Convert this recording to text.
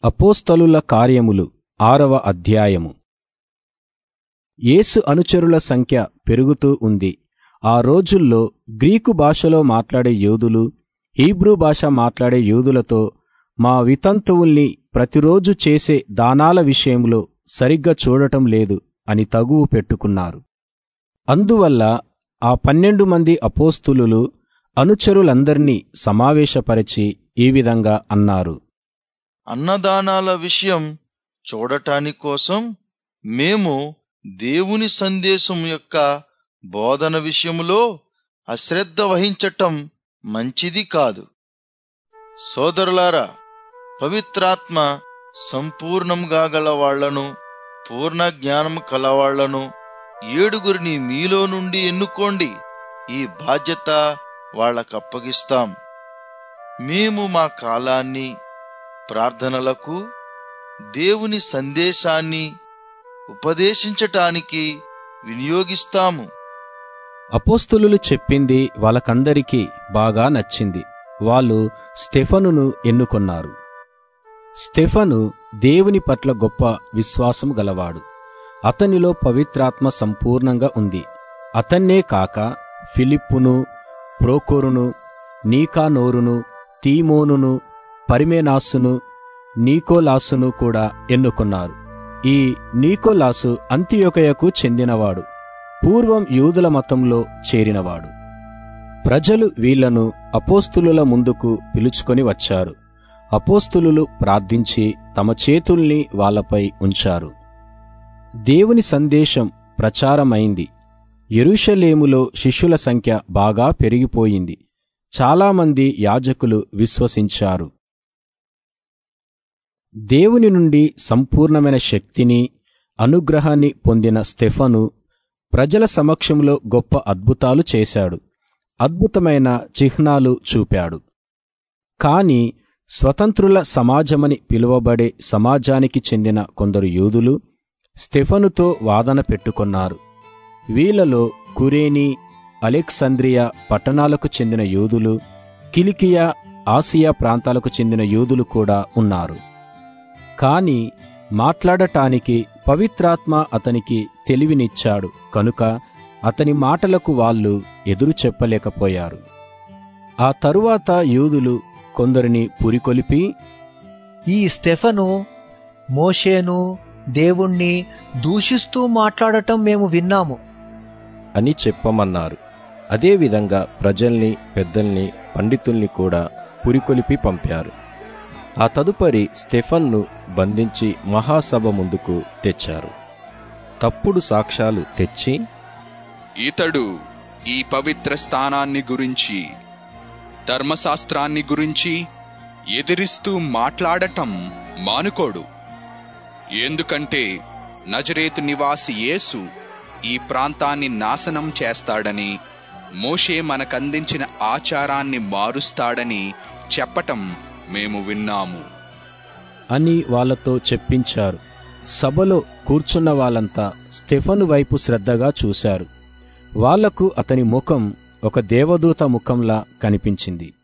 అపోస్తలుల కార్యములు ఆరవ అధ్యాయము యేసు అనుచరుల సంఖ్య పెరుగుతూ ఉంది ఆ రోజుల్లో గ్రీకు భాషలో మాట్లాడే యూదులు హీబ్రూ భాష మాట్లాడే యూదులతో మా వితంతువుల్ని ప్రతిరోజు చేసే దానాల విషయంలో సరిగ్గా చూడటం లేదు అని తగువు పెట్టుకున్నారు అందువల్ల ఆ పన్నెండు మంది అపోస్తులులు అనుచరులందర్నీ సమావేశపరిచి ఈ విధంగా అన్నారు అన్నదానాల విషయం చూడటాని కోసం మేము దేవుని సందేశం యొక్క బోధన విషయములో అశ్రద్ధ వహించటం మంచిది కాదు సోదరులారా పవిత్రాత్మ సంపూర్ణంగా గల వాళ్లను పూర్ణ జ్ఞానం కలవాళ్లను ఏడుగురిని మీలో నుండి ఎన్నుకోండి ఈ బాధ్యత వాళ్ళకప్పగిస్తాం మేము మా కాలాన్ని ప్రార్థనలకు దేవుని సందేశాన్ని ఉపదేశించటానికి వినియోగిస్తాము అపోస్తులులు చెప్పింది వాళ్ళకందరికీ బాగా నచ్చింది వాళ్ళు స్టెఫనును ఎన్నుకొన్నారు స్టెఫను దేవుని పట్ల గొప్ప విశ్వాసం గలవాడు అతనిలో పవిత్రాత్మ సంపూర్ణంగా ఉంది అతన్నే కాక ఫిలిప్పును ప్రోకోరును నీకానోరును తీమోనును పరిమేనాసును నీకోలాసును కూడా ఎన్నుకున్నారు ఈ నీకోలాసు అంత్యోకయకు చెందినవాడు పూర్వం యూదుల మతంలో చేరినవాడు ప్రజలు వీళ్లను అపోస్తులుల ముందుకు పిలుచుకొని వచ్చారు అపోస్తులులు ప్రార్థించి తమ చేతుల్ని వాళ్ళపై ఉంచారు దేవుని సందేశం ప్రచారమైంది యెరూషలేములో శిష్యుల సంఖ్య బాగా పెరిగిపోయింది చాలామంది యాజకులు విశ్వసించారు దేవుని నుండి సంపూర్ణమైన శక్తిని అనుగ్రహాన్ని పొందిన స్టెఫను ప్రజల సమక్షంలో గొప్ప అద్భుతాలు చేశాడు అద్భుతమైన చిహ్నాలు చూపాడు కాని స్వతంత్రుల సమాజమని పిలువబడే సమాజానికి చెందిన కొందరు యూదులు స్టెఫనుతో వాదన పెట్టుకొన్నారు వీళ్లలో కురేని అలెక్సంద్రియా పట్టణాలకు చెందిన యూదులు కిలికియా ఆసియా ప్రాంతాలకు చెందిన యూదులు కూడా ఉన్నారు కాని మాట్లాడటానికి పవిత్రాత్మ అతనికి తెలివినిచ్చాడు కనుక అతని మాటలకు వాళ్ళు ఎదురు చెప్పలేకపోయారు ఆ తరువాత యూదులు కొందరిని పురికొలిపి ఈ స్టెఫను మోషేను దేవుణ్ణి దూషిస్తూ మాట్లాడటం మేము విన్నాము అని చెప్పమన్నారు అదేవిధంగా ప్రజల్ని పెద్దల్ని పండితుల్ని కూడా పురికొలిపి పంపారు ఆ తదుపరి స్టెఫన్ను బంధించి మహాసభ ముందుకు తెచ్చారు తప్పుడు సాక్ష్యాలు తెచ్చి ఇతడు ఈ పవిత్ర స్థానాన్ని గురించి ధర్మశాస్త్రాన్ని గురించి ఎదిరిస్తూ మాట్లాడటం మానుకోడు ఎందుకంటే నజరేతు నివాసి యేసు ఈ ప్రాంతాన్ని నాశనం చేస్తాడని మోషే మనకందించిన ఆచారాన్ని మారుస్తాడని చెప్పటం మేము విన్నాము అని వాళ్ళతో చెప్పించారు సభలో కూర్చున్న వాళ్ళంతా స్టెఫను వైపు శ్రద్ధగా చూశారు వాళ్లకు అతని ముఖం ఒక దేవదూత ముఖంలా కనిపించింది